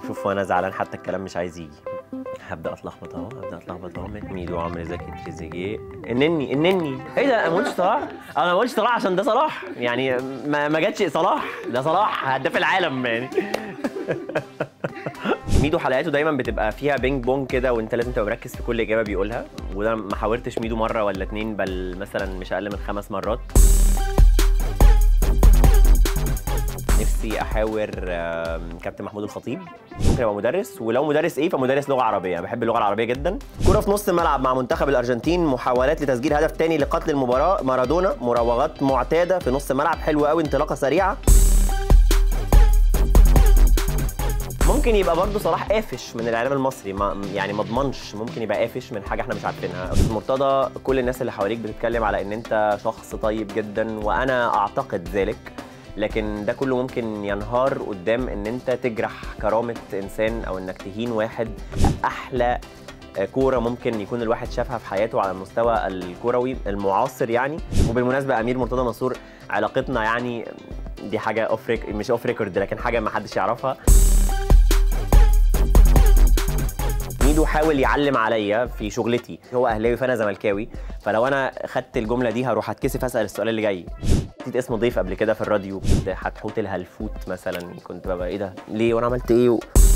شوف وانا زعلان حتى الكلام مش عايز يجي هبدا اتلخبط اهو هبدا اتلخبط اهو ميدو عمرو زكي تريزيجيه النني النني ايه ده انا ما قلتش صلاح انا ما قلتش صلاح عشان ده صلاح يعني ما, ما جاتش صلاح ده صلاح هداف العالم يعني ميدو حلقاته دايما بتبقى فيها بينج بونج كده وانت لازم تبقى مركز في كل اجابه بيقولها وده ما حاورتش ميدو مره ولا اتنين بل مثلا مش اقل من خمس مرات نفسي احاور آم، كابتن محمود الخطيب ممكن ابقى مدرس ولو مدرس ايه فمدرس لغه عربيه بحب اللغه العربيه جدا كره في نص الملعب مع منتخب الارجنتين محاولات لتسجيل هدف تاني لقتل المباراه مارادونا مراوغات معتاده في نص الملعب حلوه قوي انطلاقه سريعه ممكن يبقى برضه صلاح قافش من الاعلام المصري ما يعني ما اضمنش ممكن يبقى قافش من حاجه احنا مش عارفينها استاذ مرتضى كل الناس اللي حواليك بتتكلم على ان انت شخص طيب جدا وانا اعتقد ذلك لكن ده كله ممكن ينهار قدام ان انت تجرح كرامه انسان او انك تهين واحد احلى كوره ممكن يكون الواحد شافها في حياته على المستوى الكروي المعاصر يعني وبالمناسبه امير مرتضى منصور علاقتنا يعني دي حاجه اوف مش اوف ريكورد لكن حاجه ما حدش يعرفها ميدو حاول يعلم عليا في شغلتي هو اهلاوي فانا زملكاوي فلو انا خدت الجمله دي هروح اتكسف اسال السؤال اللي جاي نسيت اسم ضيف قبل كده في الراديو كنت هتحوت الهلفوت مثلا كنت ببقى ايه ده ليه وانا عملت ايه